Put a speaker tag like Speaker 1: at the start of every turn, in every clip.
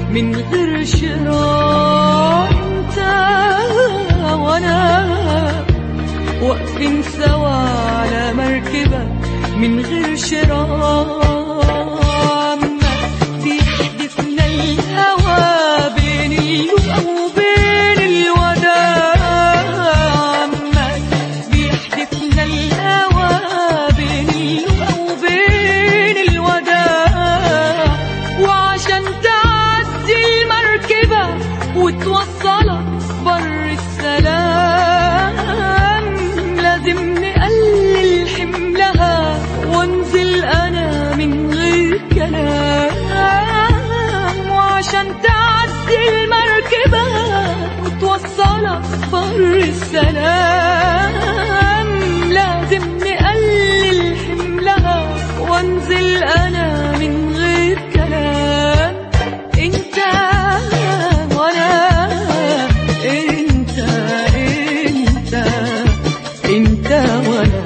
Speaker 1: من غير شراء انت وانا واقفين سوا على مركبة من غير شراء بيحدفنا الهوى بين اللقا وبين الوداع بيحدفنا الهوى بين اللقا وبين الوداع وعشان تعدي المركبة وتوصلك بر السلام لازم نقلل حملها وانزل انا من غير كلام وعشان تعدي المركبة وتوصلك بر السلام لازم نقلل حملها وانزل انا من غير كلام انت وانا انت انت انت وانا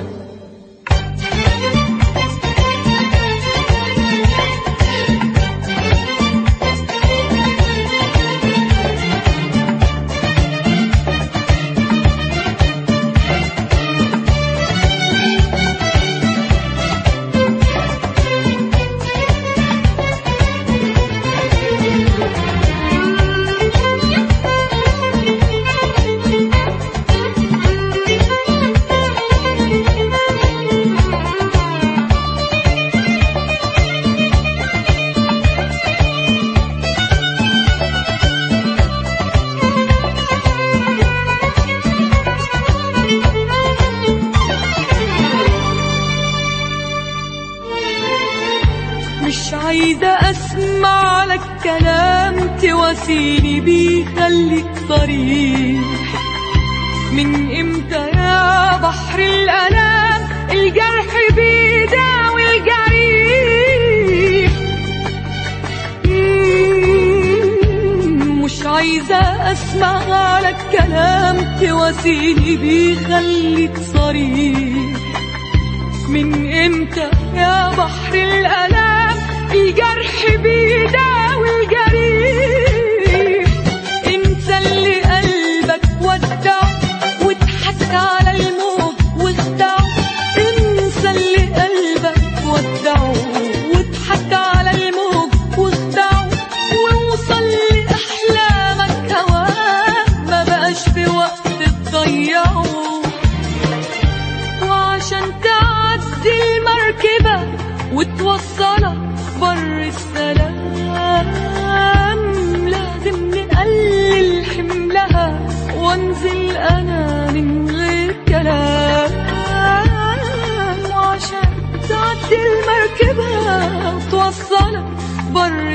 Speaker 1: مش عايزة أسمع لك كلام تواسيني بيه خليك صريح من امتى يا بحر الألام الجرح بيداوي الجريح مم، مش عايزة أسمع لك كلام تواسيني بيه خليك صريح من امتى يا بحر الالام الجرح بيداوي الجريح انت اللي قلبك ودع واتحك على الموج واخدع انسى اللي قلبك ودع واتحك على الموج واخدع ووصل لاحلامك هواك ما بقاش في وقت تضيعه وعشان تعدي المركبة وتوصلك بر السلام لازم نقلل حملها وانزل انا من غير كلام وعشان تعدي المركبة وتوصلك بر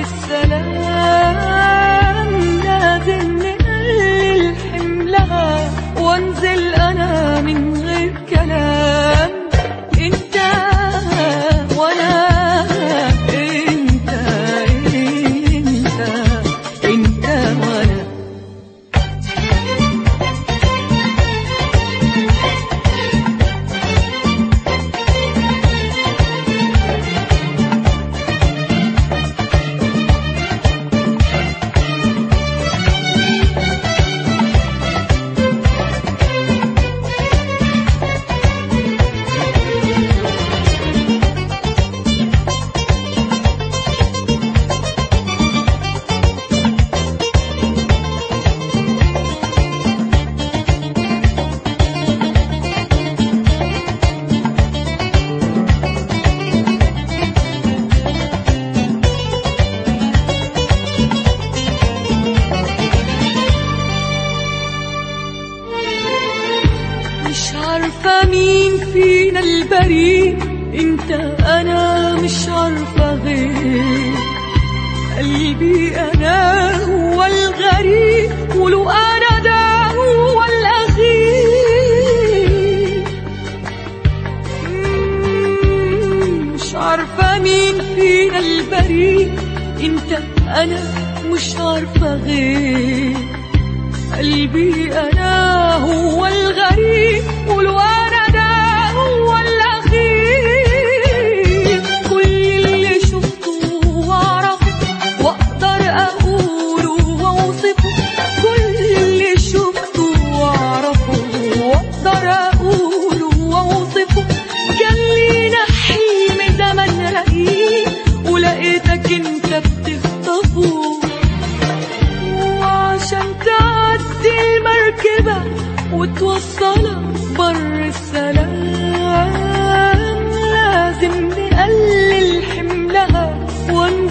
Speaker 1: السلام لازم نقلل حملها وانزل انا من غير كلام انت وانا انت انت انت وانا مش عارفة مين فينا البريء انت انا مش عارفة غير قلبي انا هو الغريب ولو انا ده هو الاخير مم، مش عارفة مين فينا البريء انت انا مش عارفة غير قلبي انا هو الغريب ولو انا ده هو الاخير كل اللي شفته واعرف واقدر اقول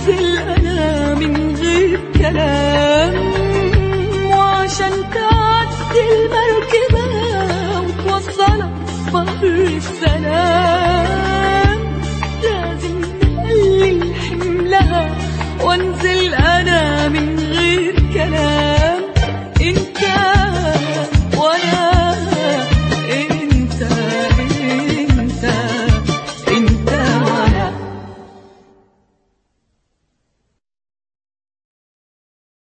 Speaker 1: القلب